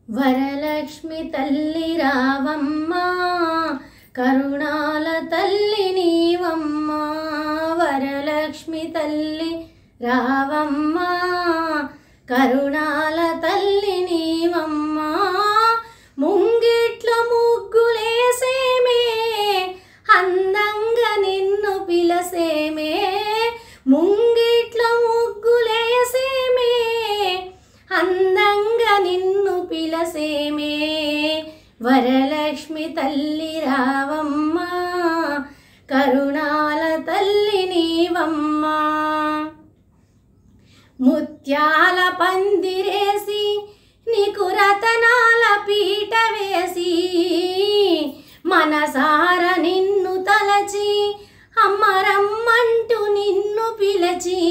వరలక్ష్మి తల్లి రావమ్మా కరుణాల తల్లి నీవమ్మా వరలక్ష్మి తల్లి రావమ్మా కరుణాల తల్లి నీవమ్మా ముంగిట్ల ముగ్గులేసేమే అందంగా నిన్ను పిలసేమే ముంగిట్ల ముగ్గులేసేమే అందంగా నిన్ను పిలసేమే వరలక్ష్మి తల్లి రావమ్మా కరుణాల తల్లి నీవమ్మా ముత్యాల పందిరేసి నీకు రతనాల పీట వేసి మనసార నిన్ను తలచి అమ్మరమ్మంటూ నిన్ను పిలచి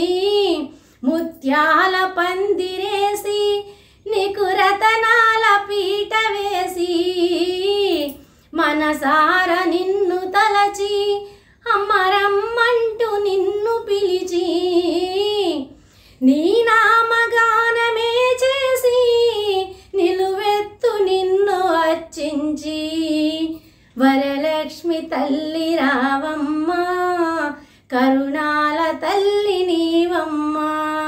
ముత్యాల పందిరేసి నీకు రతనాల పీట వేసి మనసార నిన్ను తలచి అమ్మరమ్మంటూ నిన్ను పిలిచి నీ నామగానమే చేసి నిలువెత్తు నిన్ను అర్చించి వరలక్ష్మి తల్లి రావమ్మా కరుణాల తల్లి నీవమ్మా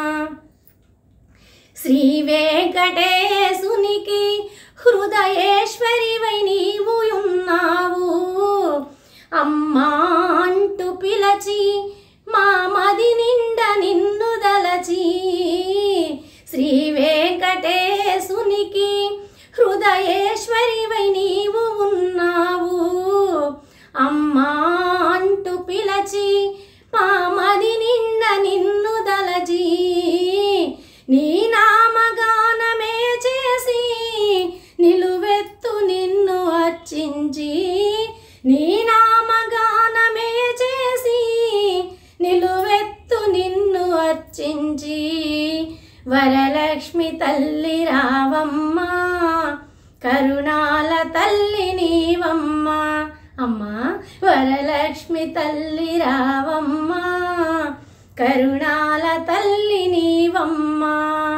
శ్రీ వెంకటేశునికి హృదయేశ్వరివై నీవు ఉన్నావు అమ్మా అంటూ పిలచి మా మది నిండా నిన్ను దలచి శ్రీ వెంకటేశునికి హృదయేశ్వరివై నీవు ఉన్నావు అమ్మా అంటూ పిలచి మా మది నిండా నిన్ను దలచి నీ నామగానమే చేసి నిలువెత్తు నిన్ను అర్చించి నీ నామగానమే చేసి నిలువెత్తు నిన్ను అర్చించి వరలక్ష్మి తల్లి రావమ్మా కరుణాల తల్లి నీవమ్మా అమ్మా వరలక్ష్మి తల్లి రావమ్మా కరుణాల తల్లి నీవమ్మా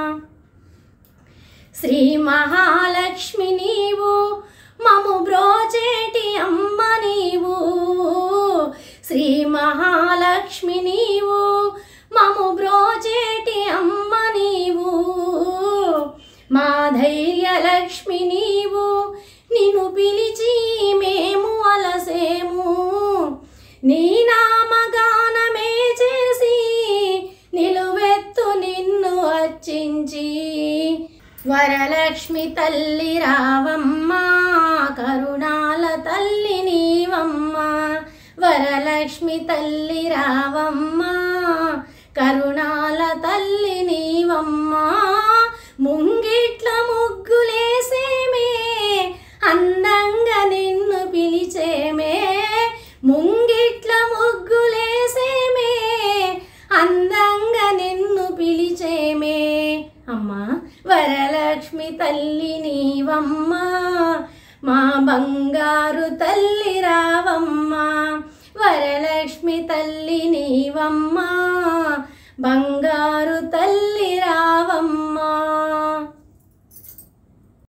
శ్రీ మహాలక్ష్మి నీవు మము బ్రోచేటి అమ్మ నీవు శ్రీ మహాలక్ష్మి నీవు మము బ్రోచేటి అమ్మ నీవు మా ధైర్యలక్ష్మి నీవు నిన్ను పిలిచి మేము అలసేము నీ నామగానమే చేసి నిలువెత్తు నిన్ను అర్చించి వరలక్ష్మి తల్లి రావమ్మా కరుణాల తల్లి నీవమ్మా వరలక్ష్మి తల్లి రావమ్మా కరుణాల తల్లి నీవమ్మా ముంగిట్ల ముగ్గులేసేమే అందంగా నిన్ను పిలిచేమే ముంగిట్ల ముగ్గులేసేమే అందంగా నిన్ను పిలిచేమే అమ్మా వరలక్ష్మి తల్లి నీవమ్మా మా బంగారు తల్లి రావమ్మా వరలక్ష్మి తల్లి నీవమ్మా బంగారు తల్లి